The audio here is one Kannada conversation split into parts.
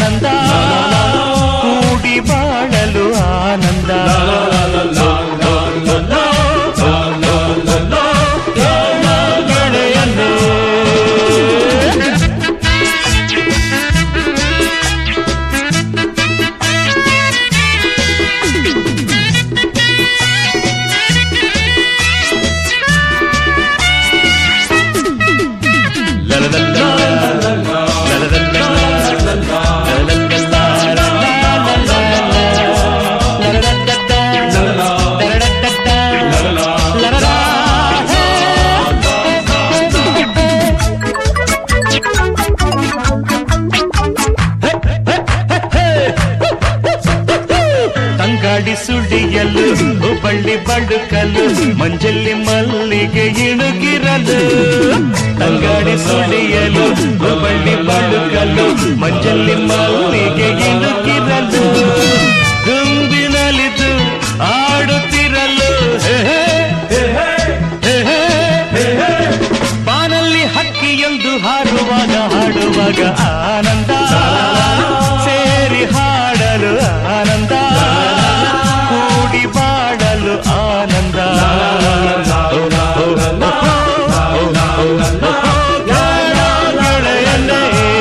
ಆನಂದ ಕೂಡಿ ಬಾಳಲು ಆನಂದ ಗೆಳೆಯನೇ ತಂಗಾಡಿ ಸುಡಿಯಲು ಬಳ್ಳಿ ಬಡುಕಲು ಮಂಜಲ್ಲಿ ಮಲ್ಲಿಗೆ ಇಣುಗಿರಲು ತಂಗಾಡಿ ಸುಡಿಯಲು ಬಳ್ಳಿ ಬಡುಕಲು ಮಂಜಲ್ಲಿ ಮಲ್ಲಿಗೆ ಇಣುಗಿರಲು ಗುಂಬಿನಲಿದು ಆಡುತ್ತಿರಲು ಹೇ ಹೇ, ಹೇ ಹೇ, ಹೇ ಹೇ. ಬಾನಲ್ಲಿ ಹಕ್ಕಿಯೊಂದು ಹಾಡುವಾಗ ಹಾಡುವಾಗ ಆನಂದ ಸೇರಿ ಹಾಡಲು ಆನಂದ ಕೂಡಿ ಬಾಡಲು ಆನಂದ ಗೆಳೆಯನೇ.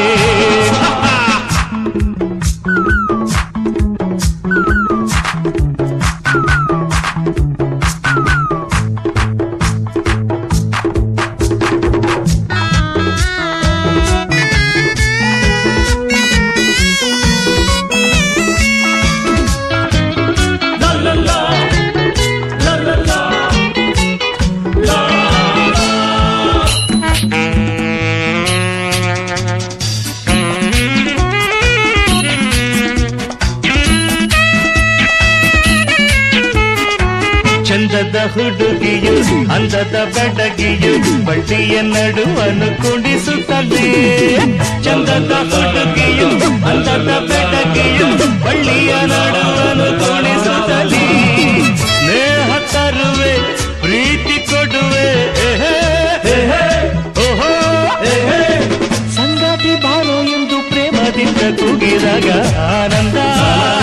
ಚಂದದ ಹುಡುಗಿಯು ಅಂದದ ಬೆಡಗಿಯು ಬಳ್ಳಿಯ ನಡುವನು ಕುಡಿಸುತ್ತಲೇ ಚಂದದ ಹುಡುಗಿಯು ಅಂದದ ಬೆಡಗಿಯು ಬಳ್ಳಿಯ ನಡುವನು ಕುಡಿಸುತ್ತಲೇ ಸ್ನೇಹ ತರುವೆ ಪ್ರೀತಿ ಕೊಡುವೆ ಏಹೇ, ಏಹೇ, ಓಹೋ, ಏಹೇ. ಸಂಗಾತಿ ಬಾರೋ ಎಂದು ಪ್ರೇಮದಿಂದ ಕೂಗಿದಾಗ ಆನಂದ